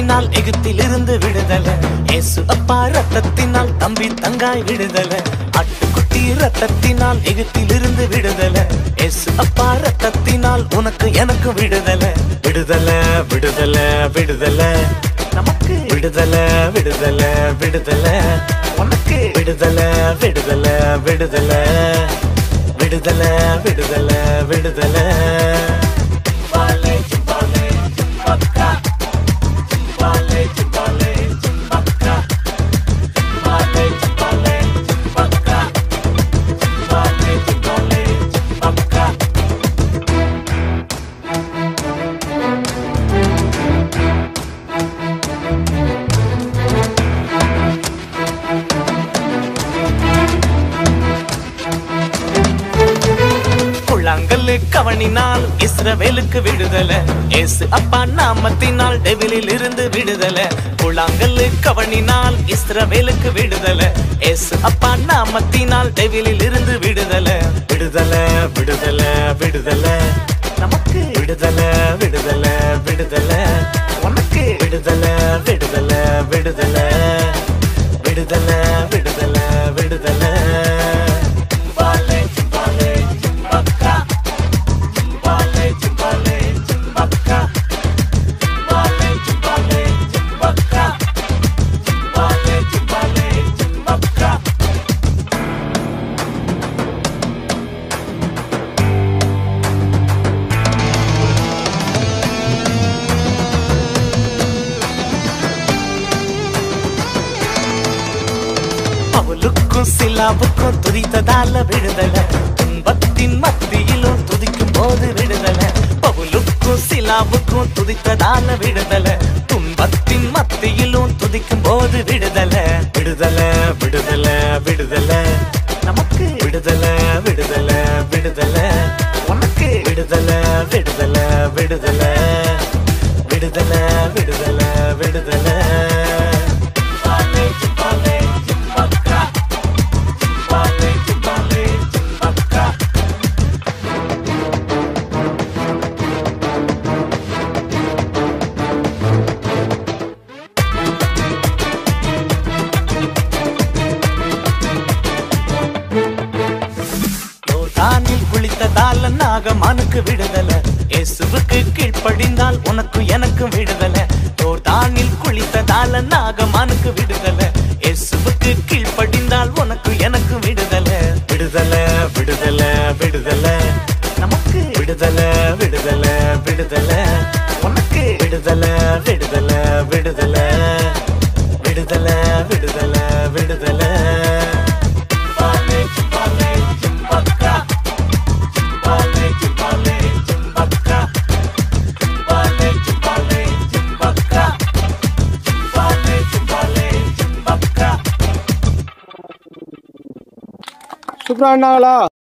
ரத்தத்தினால் எகிப்திலிருந்து விடுதலை இயேசு அப்பா ரத்தத்தினால் தம்பி தங்காய் விடுதலை ஆட்டுக்குட்டி ரத்தத்தினால் எகிப்திலிருந்து விடுதலை இயேசு அப்பா ரத்தத்தினால் உனக்கு எனக்கு விடுதலை விடுதலை விடுதலை விடுதலை நமக்கு விடுதலை விடுதலை விடுதலை உனக்கு விடுதலை விடுதலை விடுதலை விடுதலை விடுதலை விடுதலை Chimbale, chimbale, chimbaka. Chimbale, chimbale, chimbaka. Chimbale, chimbale, chimbaka. Chimbale, chimbale, chimbaka. குழாங்கல்லு கவனினால் இஸ்ரவேலுக்கு விடுதலை ஏசு அப்பா நாமத்தினால் டெவிலில் இருந்து விடுதலை குழாங்கல்லு கவனினால் இஸ்ரவேலுக்கு விடுதலை ஏசு அப்பா நாமத்தினால் டெவிலில் இருந்து விடுதலை விடுதலை விடுதலை விடுதலை நமக்கு விடுதலை விடுதலை விடுதலை உனக்கு விடுதலை விடுதலை விடுதலை விடுதலை விடுதலை விடுதலை Chimbale, chimbale, chimbaka. Chimbale, chimbale, chimbaka. Chimbale, chimbale, chimbaka. Chimbale, chimbale, chimbaka. பவுலுக்கும் சிலாவுக்கும் துதித்ததால விடுதலை துன்பத்தின் மத்தியிலும் துதிக்கும் போது விடுதலை பவுலுக்கும் சிலாவுக்கும் துதித்ததால விடுதலை துன்பத்தின் மத்தியிலும் துதிக்கும் போது விடுதலை விடுதலை விடுதலை விடுதலை நமக்கு விடுதலை விடுதலை விடுதலை உனக்கு விடுதலை விடுதலை விடுதலை விடுதலை விடுதலை விடுதலை Chimbale, chimbale, chimbaka. Chimbale, chimbale, chimbaka. யோர்தானில் குளித்ததால நாகமானுக்கு விடுதலை இயேசுவுக்கு கீழ்ப்படிந்தால் உனக்கு எனக்கு விடுதலை யோர்தானில் குளித்ததால நாகமானுக்கு விடுதலை இயேசுவுக்கு கீழ்ப்படிந்தால் உனக்கு எனக்கு விடுதலை விடுதலை விடுதலை விடுதலை நமக்கு விடுதலை விடுதலை விடுதலை உனக்கு விடுதலை விடுதலை விடுதலை விடுதலை விடுதலை விடுதலை Chimbale, chimbale, chimbaka. Chimbale, chimbale, chimbaka. Chimbale, chimbale, chimbaka. Chimbale, chimbale, chimbaka. சூப்பரா இருந்தாங்களா